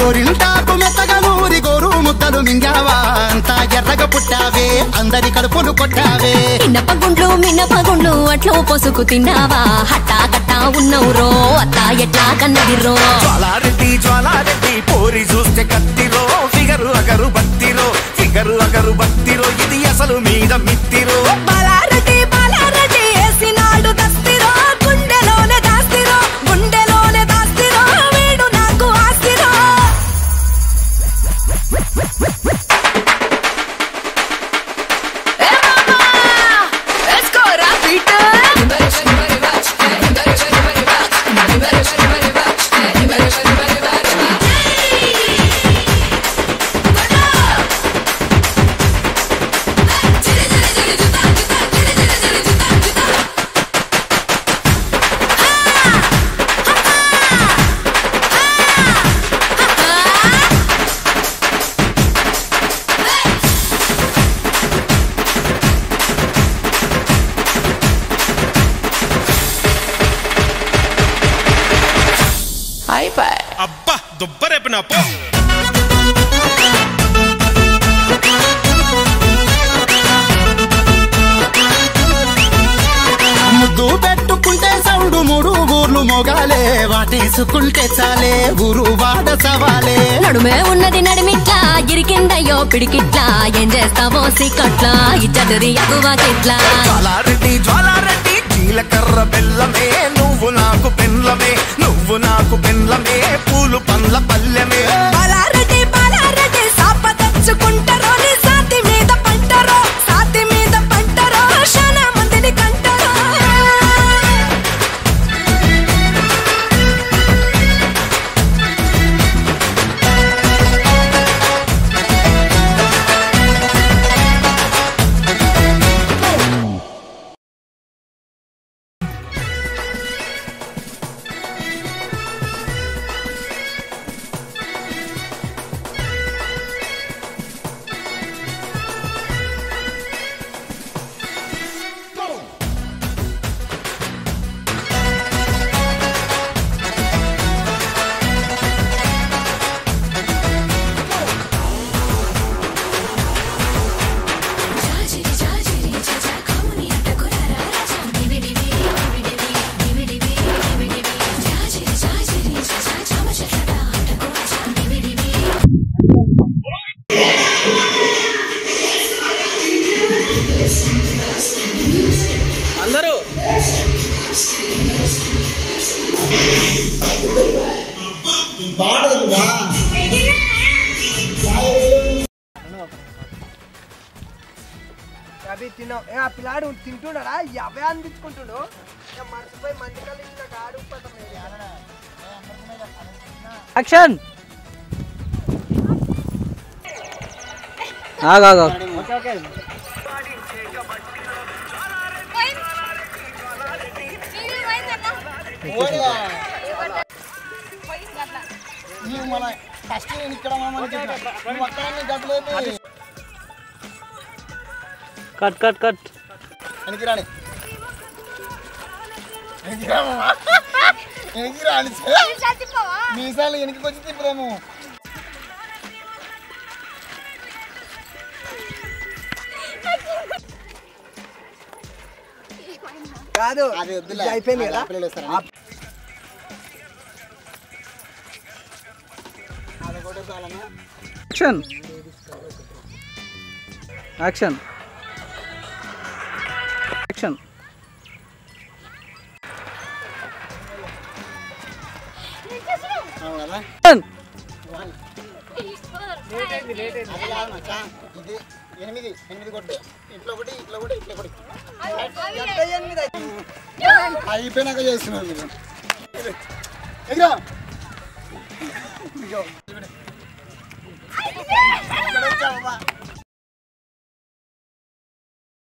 గోరింటాకు మెత్తగా నూరి గోరు ముద్దలు మింగావా అంతా ఎర్రగా పుట్టావే అందరి కడుపులు కొట్టావే మినపగుండ్లు మినపగుండ్లు అట్లు పొసుకు తిన్నావా హట్టా కట్టా ఉన్నవురో అత్త ఎట్లా కన్నదిరో జ్వాలారెడ్డి జ్వాలారెడ్డి పోరి చూస్తే కత్తిరో ఫిగరు అగరు బత్తిరో ఫిగరు అగరు బత్తిరో ఇది అసలు మీద మిత్తిరో బాలారెడ్డి బాలారెడ్డి ఏసినాడు దస్తిరో గుండెలోనే దాస్తిరో గుండెలోనే దాస్తిరో వీడు నాకు ఆస్తిరో అబ్బా దుబ్బరేపిన పో ముద్దు పెట్టుకుంటే సౌండ్ మూడు ఊర్లు మొగాలే వాటేసుకుంటే చాలే ఊరు వాడ సవాలే నడుమే ఉన్నది నడిమిట్లా ఇరికిందయ్యో పిడికిట్లా ఏం చేస్తావో సిక్కట్లా ఇచ్చటరి అగువకిట్లా జ్వాలారెడ్డి జ్వాలారెడ్డి జీలకర్ర బెల్లమే నువ్వు నాకు పెన్లమే నువ్వు నాకు పెన్లమే పూలు పండ్ల పల్లెమే బాలారెడ్డి బాలారెడ్డి సాప తెచ్చుకుంటారో నీ సాతి మీద పంటరో సాతి మీద పంటరో శానా మందిని కంటరో అవి తిన్నావు ఏ, ఆ పిల్లాడు తింటున్నాడా అవే అందించుకుంటుడు ఇక మర్చిపోయి మంది కళ్ళు ఇంకా గాడు యాక్షన్ ఆగా కట్ కట్ కట్ వెనక్కి రాని వెనక్కి రామమ్మా. వెనక్కి రాని మీసాలు వెనక్కి వచ్చి తిప్పుదాము కాదు అది వద్దులే. ఇది అయిపోయింది అది కదా ఆపిల్ వేస్తారా? ఆ- యాక్షన్ యాక్షన్ యాక్షన్ అవును కదా? యాక్షన్ అది కాదు మచ్చా. ఇది ఎనిమిది ఎనిమిది కొట్టు ఇట్లా ఒకటి ఇట్లా ఒకటి ఇట్లా ఒకటి ఎంత ఎనిమిది అయితే? అయిపోయినాక చేస్తున్నారు మీరు ఎగిరా ఇక్కడ వచ్చావమ్మా.